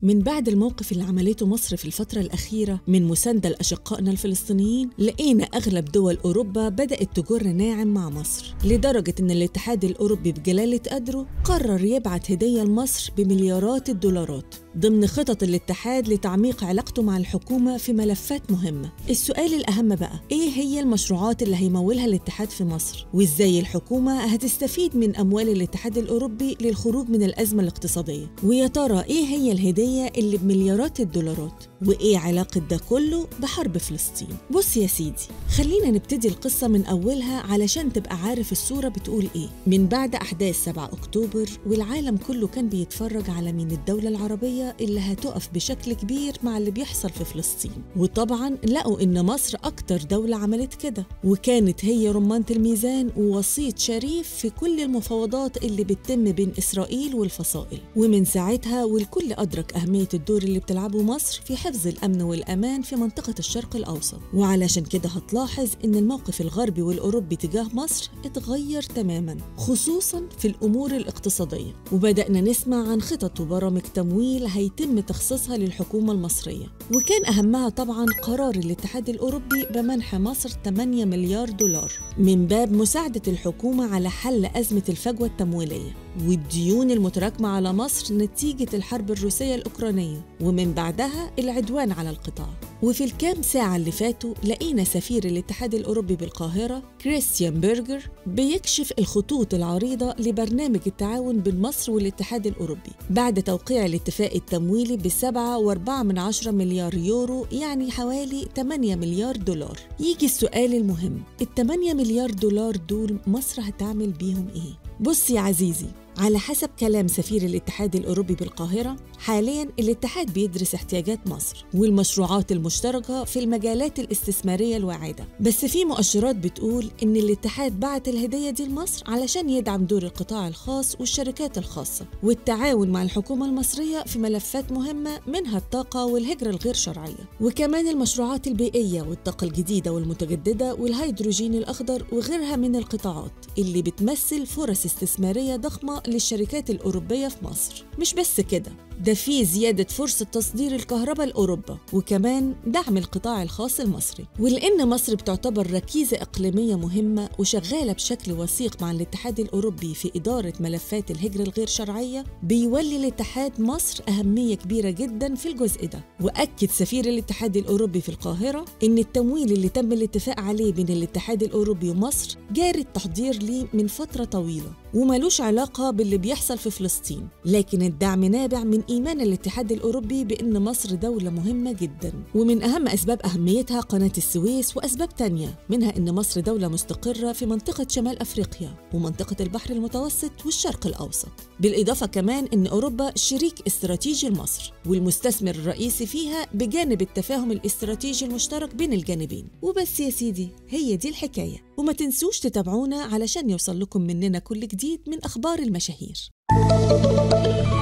من بعد الموقف اللي عملته مصر في الفترة الأخيرة من مساندة لأشقائنا الفلسطينيين لقينا أغلب دول أوروبا بدأت تجر ناعم مع مصر لدرجة إن الاتحاد الأوروبي بجلالة قدره قرر يبعت هدية لمصر بمليارات الدولارات ضمن خطط الاتحاد لتعميق علاقته مع الحكومة في ملفات مهمة السؤال الأهم بقى إيه هي المشروعات اللي هيمولها الاتحاد في مصر وإزاي الحكومة هتستفيد من أموال الاتحاد الأوروبي للخروج من الأزمة الاقتصادية ويا ترى إيه هي الهدية اللي بمليارات الدولارات وإيه علاقة ده كله بحرب فلسطين بص يا سيدي خلينا نبتدي القصة من أولها علشان تبقى عارف الصورة بتقول إيه من بعد أحداث 7 أكتوبر والعالم كله كان بيتفرج على مين الدولة العربية اللي هتقف بشكل كبير مع اللي بيحصل في فلسطين وطبعا لقوا إن مصر أكتر دولة عملت كده وكانت هي رمانة الميزان ووسيط شريف في كل المفاوضات اللي بتتم بين إسرائيل والفصائل ومن ساعتها والكل أدرك أهمية الدور اللي بتلعبه مصر في حفظ الأمن والأمان في منطقة الشرق الأوسط وعلشان كده هتلاحظ إن الموقف الغربي والأوروبي تجاه مصر اتغير تماما خصوصا في الأمور الاقتصادية وبدأنا نسمع عن خطط وبرامج تمويل هيتم تخصيصها للحكومة المصرية وكان أهمها طبعا قرار الاتحاد الأوروبي بمنح مصر 8 مليار دولار من باب مساعدة الحكومة على حل أزمة الفجوة التمويلية والديون المتراكمة على مصر نتيجة الحرب الروسية الأوكرانية ومن بعدها العدوان على القطاع وفي الكام ساعة اللي فاتوا لقينا سفير الاتحاد الأوروبي بالقاهرة كريستيان بيرجر بيكشف الخطوط العريضة لبرنامج التعاون بين مصر والاتحاد الأوروبي بعد توقيع الاتفاق التمويلي بسبعة واربعة من عشرة مليار يورو يعني حوالي 8 مليار دولار يجي السؤال المهم ال 8 مليار دولار دول مصر هتعمل بيهم ايه؟ بص يا عزيزي على حسب كلام سفير الاتحاد الأوروبي بالقاهرة حاليا الاتحاد بيدرس احتياجات مصر والمشروعات المشتركة في المجالات الاستثمارية الواعدة بس في مؤشرات بتقول إن الاتحاد بعت الهدية دي لمصر علشان يدعم دور القطاع الخاص والشركات الخاصة والتعاون مع الحكومة المصرية في ملفات مهمة منها الطاقة والهجرة الغير شرعية وكمان المشروعات البيئية والطاقة الجديدة والمتجددة والهيدروجين الأخضر وغيرها من القطاعات اللي بتمثل فرص استثمارية ضخمة للشركات الأوروبية في مصر مش بس كده ده في زيادة فرصة تصدير الكهرباء لأوروبا وكمان دعم القطاع الخاص المصري ولأن مصر بتعتبر ركيزة إقليمية مهمة وشغالة بشكل وثيق مع الاتحاد الأوروبي في إدارة ملفات الهجرة الغير شرعية بيولي الاتحاد مصر أهمية كبيرة جدا في الجزء ده وأكد سفير الاتحاد الأوروبي في القاهرة إن التمويل اللي تم الاتفاق عليه بين الاتحاد الأوروبي ومصر جاري التحضير ليه من فترة طويلة وملوش علاقة باللي بيحصل في فلسطين لكن الدعم نابع من إيمان الاتحاد الأوروبي بأن مصر دولة مهمة جدا ومن أهم أسباب أهميتها قناة السويس وأسباب تانية منها أن مصر دولة مستقرة في منطقة شمال أفريقيا ومنطقة البحر المتوسط والشرق الأوسط بالإضافة كمان أن أوروبا شريك استراتيجي لمصر والمستثمر الرئيسي فيها بجانب التفاهم الاستراتيجي المشترك بين الجانبين وبس يا سيدي هي دي الحكاية وما تنسوش تتابعونا علشان يوصل لكم مننا كل جديد من أخبار المشاهير